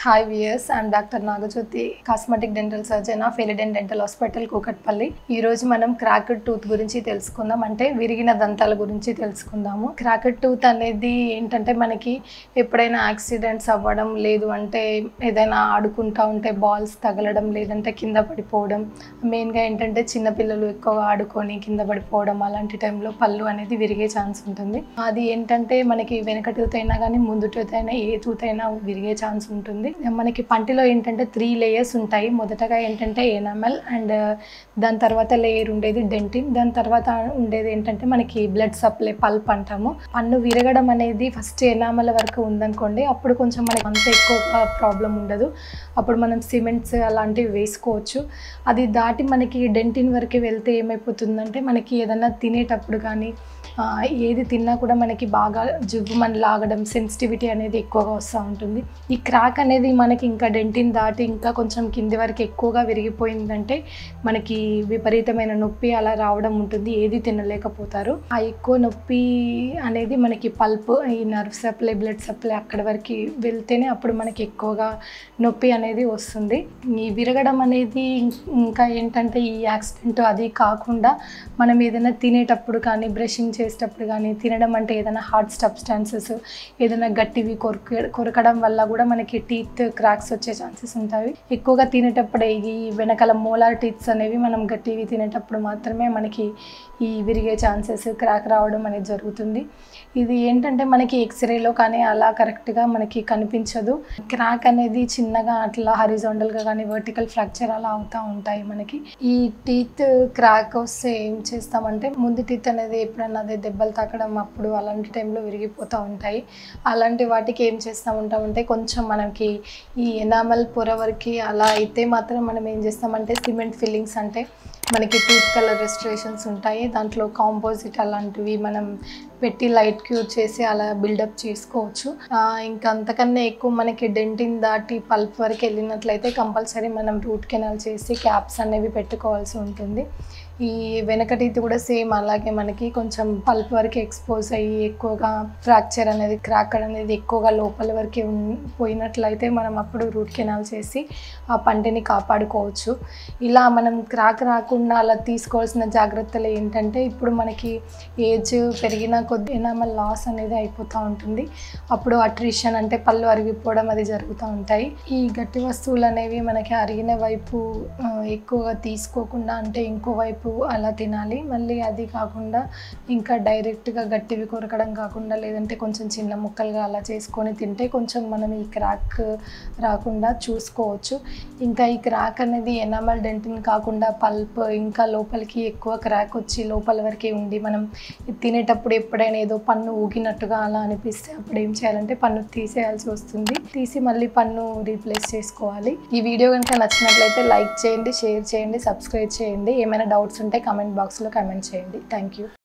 hi viewers I'm doctor Nagajyothi cosmetic dental surgeon of Eliden dental hospital Kukatpally ఈ రోజు మనం cracked tooth గురించి తెలుసుకుందాం అంటే విరిగిన దంతాల గురించి తెలుసుకుందాము క్రాకెడ్ టూత్ అనేది ఏంటంటే మనకి ఎప్పుడైనా యాక్సిడెంట్స్ అవ్వడం లేదు అంటే ఏదైనా ఆడుకుంటా ఉంటే బాల్స్ తగలడం లేదంటే కింద పడిపోవడం మెయిన్గా ఏంటంటే చిన్నపిల్లలు ఎక్కువగా ఆడుకొని కింద పడిపోవడం అలాంటి టైంలో పళ్ళు అనేది విరిగే ఛాన్స్ ఉంటుంది అది ఏంటంటే మనకి వెనక టూత్ అయినా కానీ ముందు టూత్ అయినా ఏ టూత్ అయినా విరిగే ఛాన్స్ ఉంటుంది మనకి పంటిలో ఏంటంటే త్రీ లేయర్స్ ఉంటాయి మొదటగా ఏంటంటే ఎనామెల్ అండ్ దాని తర్వాత లేయర్ ఉండేది డెంటిన్ దాని తర్వాత ఉండేది ఏంటంటే మనకి బ్లడ్ సప్లై పల్ప్ అంటాము పన్ను విరగడం అనేది ఫస్ట్ ఎనామెల్ వరకు ఉందనుకోండి అప్పుడు కొంచెం మనకి అంత ఎక్కువ ప్రాబ్లం ఉండదు అప్పుడు మనం సిమెంట్స్ అలాంటివి వేసుకోవచ్చు అది దాటి మనకి డెంటిన్ వరకు వెళ్తే ఏమైపోతుందంటే మనకి ఏదైనా తినేటప్పుడు కానీ ఆ, ఏది తిన్నా కూడా మనకి బాగా జువ్వుమని లాగడం సెన్సిటివిటీ అనేది ఎక్కువగా వస్తూ ఉంటుంది ఈ క్రాక్ అనేది మనకి ఇంకా డెంటిన్ దాటి ఇంకా కొంచెం కింది వరకు ఎక్కువగా విరిగిపోయిందంటే మనకి విపరీతమైన నొప్పి అలా రావడం ఉంటుంది ఏది తినలేకపోతారు ఆ ఎక్కువ నొప్పి అనేది మనకి పల్ప్ ఈ నర్వ్ సప్లై బ్లడ్ సప్లై అక్కడి వరకు వెళ్తేనే అప్పుడు మనకి ఎక్కువగా నొప్పి అనేది వస్తుంది ఈ విరగడం అనేది ఇంకా ఏంటంటే ఈ యాక్సిడెంట్ అది కాకుండా మనం ఏదైనా తినేటప్పుడు కానీ బ్రషింగ్ చేసేటప్పుడు కానీ తినడం అంటే ఏదైనా హార్డ్ సబ్స్టాన్సెస్ ఏదైనా గట్టివి కొరక కొరకడం వల్ల కూడా మనకి టీత్ క్రాక్స్ వచ్చే ఛాన్సెస్ ఉంటాయి ఎక్కువగా తినేటప్పుడే ఈ వెనకాల మోలార్ టీత్స్ అనేవి మనం గట్టివి తినేటప్పుడు మాత్రమే మనకి ఈ విరిగే ఛాన్సెస్ క్రాక్ రావడం అనేది జరుగుతుంది ఇది ఏంటంటే మనకి ఎక్స్రేలో కానీ అలా కరెక్ట్గా మనకి కనిపించదు క్రాక్ అనేది చిన్నగా అట్లా హరిజాండల్గా కానీ వర్టికల్ ఫ్రాక్చర్ అలా అవుతూ ఉంటాయి మనకి ఈ టీత్ క్రాక్ వస్తే ఏం చేస్తామంటే ముందు టీత్ అనేది ఎప్పుడన్నా అదే దెబ్బలు తాకడం అప్పుడు అలాంటి టైంలో విరిగిపోతూ ఉంటాయి అలాంటి వాటికి ఏం చేస్తూ ఉంటామంటే కొంచెం మనకి ఈ ఎనామల్ పొర వరకు అలా అయితే మాత్రం మనం ఏం చేస్తామంటే సిమెంట్ ఫిల్లింగ్స్ అంటే మనకి టూత్ కలర్ రెస్ట్రేషన్స్ ఉంటాయి దాంట్లో కాంపోజిట్ అలాంటివి మనం పెట్టి లైట్ క్యూర్ చేసి అలా బిల్డప్ చేసుకోవచ్చు ఆ, ఇంకా అంతకన్నా ఎక్కువ మనకి డెంటిన్ దాటి పల్ప్ వరకు వెళ్ళినట్లయితే కంపల్సరీ మనం రూట్ కెనాల్ చేసి క్యాప్స్ అనేవి పెట్టుకోవాల్సి ఉంటుంది ఈ వెనకటిది కూడా సేమ్ అలాగే మనకి కొంచెం పల్ప్ వరకు ఎక్స్పోజ్ అయ్యి ఎక్కువగా ఫ్రాక్చర్ అనేది క్రాక్ అనేది ఎక్కువగా లోపల వరకే ఉన్- పోయినట్లయితే మనం అప్పుడు రూట్ కెనాల్ చేసి ఆ పంటిని కాపాడుకోవచ్చు ఇలా మనం క్రాక్ రాకుండా అలా తీసుకోవాల్సిన జాగ్రత్తలు ఏంటంటే ఇప్పుడు మనకి ఏజ్ పెరిగిన కొద్ది ఎనామల్ లాస్ అనేది అయిపోతూ ఉంటుంది అప్పుడు అట్రిషన్ అంటే పళ్ళు అరిగిపోవడం అది జరుగుతూ ఉంటాయి ఈ గట్టి వస్తువులు అనేవి మనకి అరిగిన వైపు ఆ, ఎక్కువగా తీసుకోకుండా అంటే ఇంకో వైపు అలా తినాలి మళ్ళీ అది కాకుండా ఇంకా డైరెక్ట్గా గట్టివి కొరకడం కాకుండా లేదంటే కొంచెం చిన్న ముక్కలుగా అలా చేసుకొని తింటే కొంచెం మనం ఈ క్రాక్ రాకుండా చూసుకోవచ్చు ఇంకా ఈ క్రాక్ అనేది ఎనామల్ డెంటిన్ కాకుండా పల్ప్ ఇంకా లోపలికి ఎక్కువ క్రాక్ వచ్చి లోపల వరకే ఉండి మనం ఇది తినేటప్పుడు ఎప్పుడైనా ఏదో పన్ను ఊగినట్టుగా అలా అనిపిస్తే అప్పుడు ఏం చేయాలంటే పన్ను తీసేయాల్సి వస్తుంది తీసి మళ్ళీ పన్ను రీప్లేస్ చేసుకోవాలి ఈ వీడియో కనుక నచ్చినట్లయితే లైక్ చేయండి షేర్ చేయండి సబ్స్క్రైబ్ చేయండి ఏమైనా డౌట్స్ ఉంటే కమెంట్ బాక్స్లో కమెంట్ చేయండి థ్యాంక్ యూ